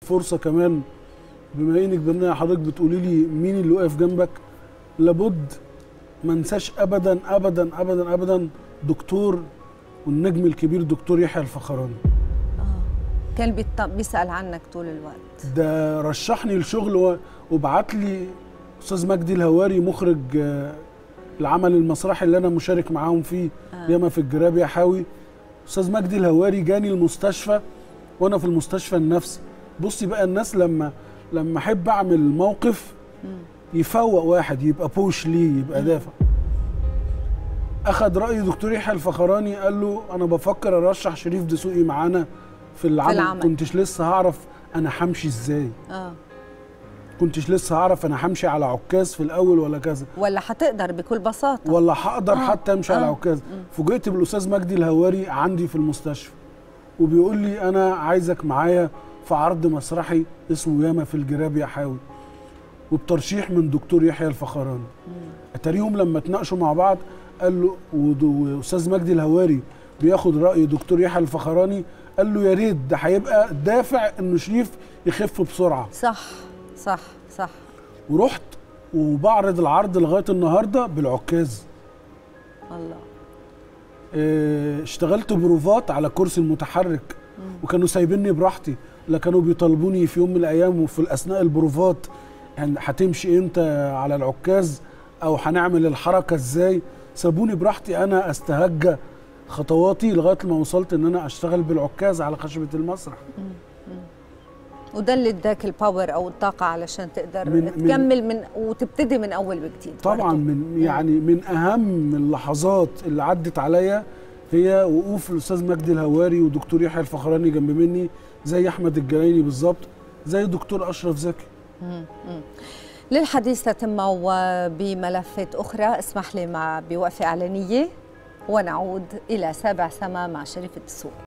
فرصه كمان بما انك بما حضرتك بتقولي لي مين اللي واقف جنبك لابد ما انساش ابدا ابدا ابدا ابدا دكتور والنجم الكبير دكتور يحيى الفخراني كان بيط- بيسال عنك طول الوقت ده رشحني لشغل و- وبعت لي استاذ مجدي الهواري مخرج آه، العمل المسرحي اللي انا مشارك معاهم فيه آه. ياما في الجراب يا حاوي استاذ مجدي الهواري جاني المستشفى وانا في المستشفى النفسي بصي بقى الناس لما لما احب اعمل موقف يفوق واحد يبقى بوش ليه يبقى دافع اخد راي دكتور يحيى الفخراني قال له انا بفكر ارشح شريف دسوقي معانا في العمل, العمل. كنتش لسه هعرف انا همشي ازاي اه كنتش لسه هعرف انا همشي على عكاز في الاول ولا كذا ولا حتقدر بكل بساطه ولا هقدر آه، حتى امشي على آه، عكاز فوجئت بالاستاذ مجدي الهواري عندي في المستشفى وبيقول لي انا عايزك معايا في عرض مسرحي اسمه ياما في الجراب يا حاوي وبترشيح من دكتور يحيى الفخراني اتاريهم لما اتناقشوا مع بعض قال له ود- واستاذ مجدي الهواري بياخد راي دكتور يحيى الفخراني قال له يا ريت ده هيبقى دافع انه شريف يخف بسرعه صح صح صح ورحت وبعرض العرض لغايه النهارده بالعكاز الله آه، اشتغلت بروفات على كرسي المتحرك وكانوا سايبيني براحتي لا كانوا بيطالبوني في يوم من الايام وفي اثناء البروفات يعني هتمشي امتى على العكاز او هنعمل الحركه ازاي سابوني براحتي انا استهجى خطواتي لغايه ما وصلت ان انا اشتغل بالعكاز على خشبه المسرح وده اللي اداك الباور او الطاقه علشان تقدر من- من- تكمل من وتبتدي من اول وجديد طبعا برضو. من يعني من اهم اللحظات اللي عدت عليا هي وقوف الاستاذ مجدي الهواري ودكتور يحيى الفخراني جنب مني زي احمد الجلايني بالظبط زي دكتور اشرف زكي للحديث تتمه وبملفات اخرى اسمح لي مع بوقفه اعلانيه ونعود الى سابع سما مع شريف الدسوقي